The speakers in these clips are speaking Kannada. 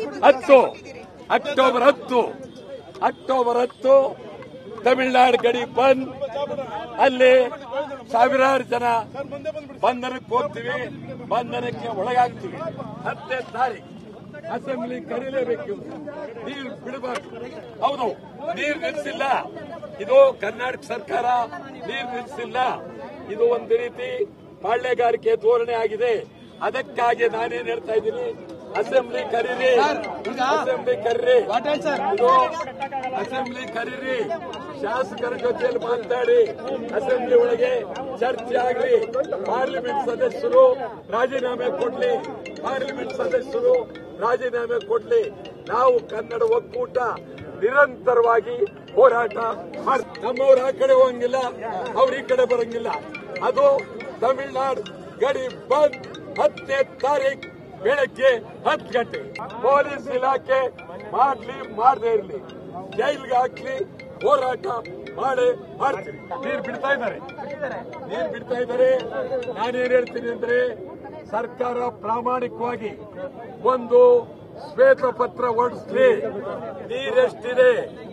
ಹತ್ತು ಅಕ್ಟೋಬರ್ ಹತ್ತು ಅಕ್ಟೋಬರ್ ಹತ್ತು ತಮಿಳುನಾಡು ಗಡಿ ಬಂದ್ ಅಲ್ಲಿ ಸಾವಿರಾರು ಜನ ಬಂಧನಕ್ಕೆ ಹೋಗ್ತೀವಿ ಬಂಧನಕ್ಕೆ ಒಳಗಾಗ್ತೀವಿ ಹತ್ತನೇ ತಾರೀಕು ಅಸೆಂಬ್ಲಿ ಕರೀಲೇಬೇಕು ನೀರು ಬಿಡಬಾರ್ದು ಹೌದು ನೀರು ನಿಲ್ಲಿಸಿಲ್ಲ ಇದು ಕರ್ನಾಟಕ ಸರ್ಕಾರ ನೀರು ನಿಲ್ಲಿಸಿಲ್ಲ ಇದು ಒಂದು ರೀತಿ ಪಾಳ್ಯಗಾರಿಕೆ ಧೋರಣೆ ಆಗಿದೆ ಅದಕ್ಕಾಗಿ ನಾನೇನ್ ಹೇಳ್ತಾ ಇದ್ದೀನಿ ಅಸೆಂಬ್ಲಿ ಕರೀರಿ ಅಸೆಂಬ್ಲಿ ಕರೀರಿ ಇದು ಅಸೆಂಬ್ಲಿ ಕರೀರಿ ಶಾಸಕರ ಜೊತೆಯಲ್ಲಿ ಮಾತಾಡಿ ಅಸೆಂಬ್ಲಿ ಒಳಗೆ ಚರ್ಚೆ ಆಗ್ಲಿ ಪಾರ್ಲಿಮೆಂಟ್ ಸದಸ್ಯರು ರಾಜೀನಾಮೆ ಕೊಡ್ಲಿ ಪಾರ್ಲಿಮೆಂಟ್ ಸದಸ್ಯರು ರಾಜೀನಾಮೆ ಕೊಡ್ಲಿ ನಾವು ಕನ್ನಡ ಒಕ್ಕೂಟ ನಿರಂತರವಾಗಿ ಹೋರಾಟ ಮಾಡ್- ನಮ್ಮವ್ರು ಆ ಕಡೆ ಹೋಗಂಗಿಲ್ಲ ಅವ್ರ ಈ ಕಡೆ ಬರಂಗಿಲ್ಲ ಅದು ತಮಿಳುನಾಡು ಗಡಿ ಬಂದ್ ಹತ್ತನೇ ತಾರೀಕು ಬೆಳಗ್ಗೆ ಹತ್ತು ಗಂಟೆ ಪೊಲೀಸ್ ಇಲಾಖೆ ಮಾಡ್ಲಿ ಮಾಡದೇ ಇರಲಿ ಜೈಲ್ಗೆ ಹಾಕ್ಲಿ ಹೋರಾಟ ಮಾಡೇ ಮಾಡ್ತೀವಿ ನೀರು ಬಿಡ್ತಾ ಇದ್ದಾರೆ ನೀರು ಬಿಡ್ತಾ ಇದ್ದಾರೆ ನಾನೇನ್ ಹೇಳ್ತೀನಿ ಅಂದ್ರೆ ಸರ್ಕಾರ ಪ್ರಾಮಾಣಿಕವಾಗಿ ಒಂದು ಶ್ವೇತ ಪತ್ರ ಹೊರಡಿಸ್ಲಿ ನೀರೆಷ್ಟಿದೆ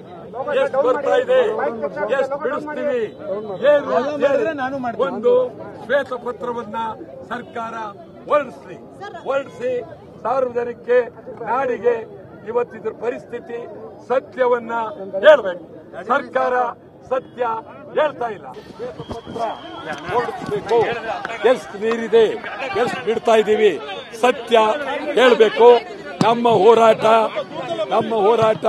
ಎಷ್ಟು ಬರ್ತಾ ಇದೆ ಎಷ್ಟು ಬಿಡಿಸ್ತೀವಿ ಏನು ಅಂತ ಹೇಳಿ ಒಂದು ಶ್ವೇತ ಪತ್ರವನ್ನ ಸರ್ಕಾರ ಹೊರಡಿಸ್ಲಿ ಹೊರಡಿಸಿ ಸಾರ್ವಜನಿಕಕ್ಕೆ ನಾಡಿಗೆ ಇವತ್ತಿದ್ರ ಪರಿಸ್ಥಿತಿ ಸತ್ಯವನ್ನ ಹೇಳ್ಬೇಕು ಸರ್ಕಾರ ಸತ್ಯ ಹೇಳ್ತಾ ಇಲ್ಲ ಶ್ವೇತಪತ್ರ ಹೊರಡಿಸ್ಬೇಕು ಎಷ್ಟು ನೀರಿದೆ ಎಷ್ಟು ಬಿಡ್ತಾ ಇದ್ದೀವಿ ಸತ್ಯ ಹೇಳ್ಬೇಕು ನಮ್ಮ ಹೋರಾಟ ನಮ್ಮ ಹೋರಾಟ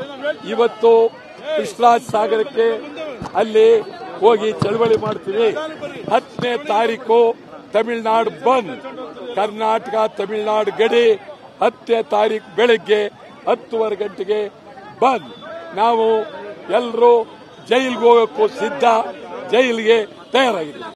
ಇವತ್ತು ಕೃಷ್ಣರಾಜ್ ಸಾಗರಕ್ಕೆ ಅಲ್ಲಿ ಹೋಗಿ ಚಳವಳಿ ಮಾಡ್ತೀವಿ ಹತ್ತನೇ ತಾರೀಕು ತಮಿಳುನಾಡು ಬಂದ್ ಕರ್ನಾಟಕ ತಮಿಳುನಾಡು ಗಡಿ ಹತ್ತನೇ ತಾರೀಕು ಬೆಳಗ್ಗೆ ಹತ್ತುವರೆ ಗಂಟೆಗೆ ಬಂದ್ ನಾವು ಎಲ್ಲರೂ ಜೈಲ್ಗೆ ಹೋಗೋಕ್ಕೂ ಸಿದ್ಧ ಜೈಲಿಗೆ ತಯಾರಾಗಿದ್ದೀವಿ